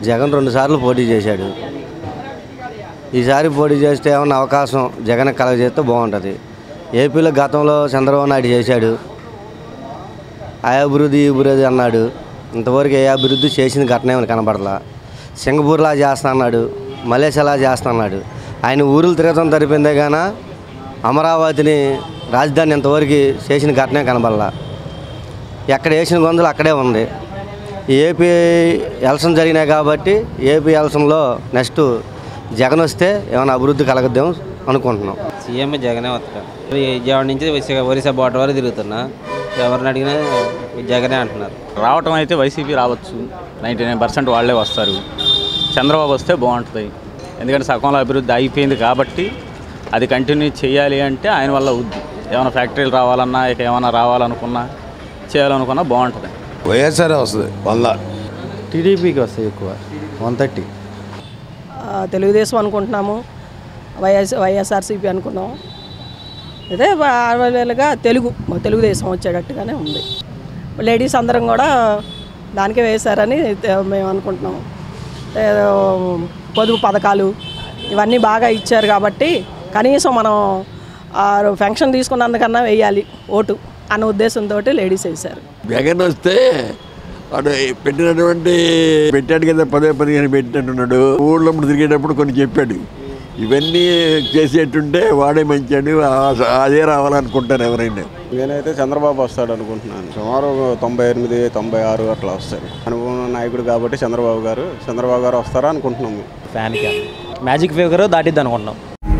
జగన్ రెండు సార్లు పోటీ చేశాడు ఈసారి పోటీ చేస్తే ఏమన్నా అవకాశం జగన్ కలగజేస్తే బాగుంటుంది ఏపీలో గతంలో చంద్రబాబు నాయుడు చేశాడు ఆ అభివృద్ధి ఈ అభివృద్ధి అన్నాడు ఇంతవరకు ఏ అభివృద్ధి చేసిన ఘటన ఏమైనా కనపడలా సింగపూర్లా చేస్తా అన్నాడు మలేషియాలా చేస్తా అన్నాడు ఆయన ఊరులు తిరగడం తరిపిందే గాన అమరావతిని రాజధాని ఇంతవరకు చేసిన ఘటనే కనబడలా ఎక్కడ వేసిన గొంతులు అక్కడే ఉంది ఈ ఏపీ ఎలక్షన్ జరిగినాయి కాబట్టి ఏపీ ఎలక్షన్లో నెక్స్ట్ జగన్ వస్తే ఏమైనా అభివృద్ధి కలగద్దాం అనుకుంటున్నాం సీఎం జగనే వస్తాడు విజయవాడ నుంచి ఒరిస్సా ఒరిస్సా బోర్డర్ వరకు తిరుగుతున్నా ఎవరిని అడిగినా జగనే అంటున్నారు రావటం అయితే వైసీపీ రావచ్చు నైంటీ నైన్ పర్సెంట్ వాళ్ళే వస్తారు చంద్రబాబు వస్తే బాగుంటుంది ఎందుకంటే సగంలో అభివృద్ధి అయిపోయింది కాబట్టి అది కంటిన్యూ చేయాలి అంటే ఆయన వల్ల అవుద్ది ఏమైనా ఫ్యాక్టరీలు రావాలన్నా ఇక ఏమైనా రావాలనుకున్నా చేయాలనుకున్నా బాగుంటుంది వైఎస్ఆర్ వస్తుంది వంద టీడీపీకి వస్తాయి ఎక్కువ వన్ థర్టీ ఆ, తెలుగుదేశం అనుకుంటున్నాము వైఎస్ వైఎస్ఆర్సీపీ అనుకున్నాం అయితే వేలుగా తెలుగు మా తెలుగుదేశం వచ్చేటట్టుగానే ఉంది లేడీస్ అందరం కూడా దానికే వేశారని తె- మేము అనుకుంటున్నాం ఏదో పొదుపు పథకాలు ఇవన్నీ బాగా ఇచ్చారు కాబట్టి కనీసం మనం ఆ ఫంక్షన్ తీసుకున్నందుకన్నా వేయాలి ఓటు అన్న ఉద్దేశంతో లేడీస్ వేశారు జగన్ వస్తే వాడు పెట్టినటువంటి పెట్టాడు కదా పదే పదిహేను పెట్టినట్టున్నాడు ఊళ్ళో తిరిగేటప్పుడు కొన్ని చెప్పాడు ఇవన్నీ చేసేటుంటే వాడే మంచాడు ఆ- అదే రావాలనుకుంటారు ఎవరైనా నేనైతే చంద్రబాబు వస్తాడు అనుకుంటున్నాను సుమారు తొంభై ఎనిమిది తొంభై ఆరు అట్లా వస్తాడు అనుభవం ఉన్న నాయకుడు కాబట్టి చంద్రబాబు గారు చంద్రబాబు గారు వస్తారా అనుకుంటున్నాము ఫ్యాన్కి మ్యాజిక్ ఫిగర్ దాటిద్ది అనుకుంటున్నాం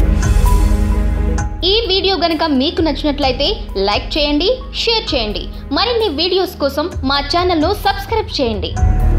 ఈ వీడియో గనుక మీకు నచ్చినట్లయితే లైక్ చేయండి షేర్ చేయండి మరిన్ని వీడియోస్ కోసం మా ఛానల్ను సబ్స్క్రైబ్ చేయండి